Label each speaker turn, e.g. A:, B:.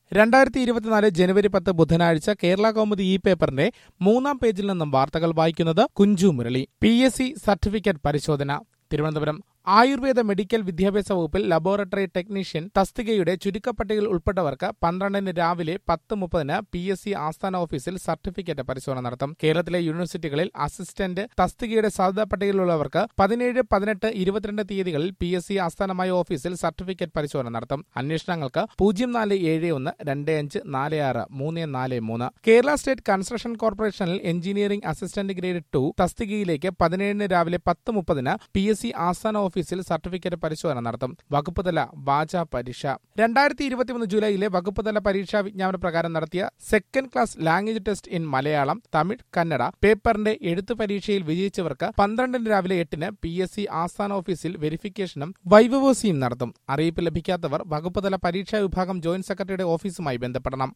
A: രണ്ടായിരത്തി ഇരുപത്തിനാല് ജനുവരി പത്ത് ബുധനാഴ്ച കേരള കൗമുദി ഇ പേപ്പറിന്റെ മൂന്നാം പേജിൽ നിന്നും വാർത്തകൾ വായിക്കുന്നത് Kunju Murali P S C certificate പരിശോധന തിരുവനന്തപുരം ആയുർവേദ മെഡിക്കൽ വിദ്യാഭ്യാസ വകുപ്പിൽ ലബോറട്ടറി ടെക്നീഷ്യൻ തസ്തികയുടെ ചുരുക്കപ്പട്ടികയിൽ ഉൾപ്പെട്ടവർക്ക് പന്ത്രണ്ടിന് രാവിലെ പത്ത് മുപ്പതിന് പി എസ് സി ആസ്ഥാന ഓഫീസിൽ സർട്ടിഫിക്കറ്റ് പരിശോധന നടത്തും കേരളത്തിലെ യൂണിവേഴ്സിറ്റികളിൽ അസിസ്റ്റന്റ് തസ്തികയുടെ സാധ്യതാ പട്ടികയിലുള്ളവർക്ക് പതിനേഴ് പതിനെട്ട് ഇരുപത്തിരണ്ട് തീയതികളിൽ പി എസ് സി ആസ്ഥാനമായ ഓഫീസിൽ സർട്ടിഫിക്കറ്റ് പരിശോധന നടത്തും അന്വേഷണങ്ങൾക്ക് പൂജ്യം നാല് ഏഴ് ഒന്ന് രണ്ട് അഞ്ച് നാല് ആറ് മൂന്ന് നാല് മൂന്ന് കേരള സ്റ്റേറ്റ് കൺസ്ട്രക്ഷൻ കോർപ്പറേഷനിൽ എഞ്ചിനീയറിംഗ് അസിസ്റ്റന്റ് ഗ്രേഡ് ടു തസ്തികയിലേക്ക് പതിനേഴിന് രാവിലെ പത്ത് മുപ്പതിന് പി എസ് സി ആസ്ഥാന ഓഫീസിൽ സർട്ടിഫിക്കറ്റ് പരിശോധന നടത്തും വകുപ്പുതല വാച പരീക്ഷ രണ്ടായിരത്തി ഇരുപത്തിമൂന്ന് ജൂലൈയിലെ വകുപ്പുതല പരീക്ഷാ വിജ്ഞാപന പ്രകാരം നടത്തിയ second class language test in Malayalam Tamil Kannada പേപ്പറിന്റെ എഴുത്തു പരീക്ഷയിൽ വിജയിച്ചവർക്ക് പന്ത്രണ്ടിന് രാവിലെ എട്ടിന് പി എസ് സി ആസ്ഥാന ഓഫീസിൽ വെരിഫിക്കേഷനും വൈവവോസിയും നടത്തും അറിയിപ്പ് ലഭിക്കാത്തവർ വകുപ്പുതല പരീക്ഷാ വിഭാഗം ജോയിന്റ് സെക്രട്ടറിയുടെ ഓഫീസുമായി ബന്ധപ്പെടണം